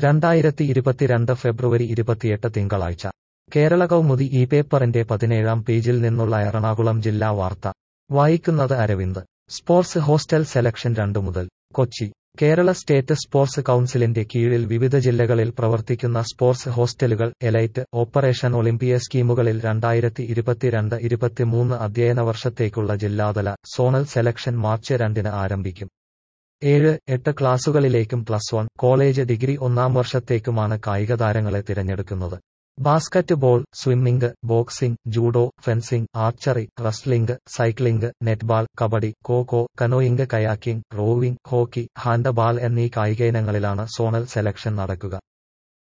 രണ്ടായിരത്തി ഇരുപത്തിരണ്ട് ഫെബ്രുവരി ഇരുപത്തിയെട്ട് തിങ്കളാഴ്ച കേരള കൗമുദി ഈ പേപ്പറിന്റെ പതിനേഴാം പേജിൽ നിന്നുള്ള എറണാകുളം ജില്ലാ വാർത്ത വായിക്കുന്നത് അരവിന്ദ് സ്പോർട്സ് ഹോസ്റ്റൽ സെലക്ഷൻ രണ്ടു മുതൽ കൊച്ചി കേരള സ്റ്റേറ്റ് സ്പോർട്സ് കൗൺസിലിന്റെ കീഴിൽ വിവിധ ജില്ലകളിൽ പ്രവർത്തിക്കുന്ന സ്പോർട്സ് ഹോസ്റ്റലുകൾ എലൈറ്റ് ഓപ്പറേഷൻ ഒളിമ്പിയ സ്കീമുകളിൽ രണ്ടായിരത്തി ഇരുപത്തിരണ്ട് ഇരുപത്തിമൂന്ന് അധ്യയന വർഷത്തേക്കുള്ള ജില്ലാതല സോണൽ സെലക്ഷൻ മാർച്ച് രണ്ടിന് ആരംഭിക്കും ഏഴ് എട്ട് ക്ലാസുകളിലേക്കും പ്ലസ് വൺ കോളേജ് ഡിഗ്രി ഒന്നാം വർഷത്തേക്കുമാണ് കായിക താരങ്ങളെ തിരഞ്ഞെടുക്കുന്നത് basketball swimming boxing judo fencing archery wrestling cycling netball kabaddi kho canoeing kayaking rowing hockey handball എന്നീ കായിക ഇനങ്ങളിലാണ് സോണൽ സെലക്ഷൻ നടക്കുക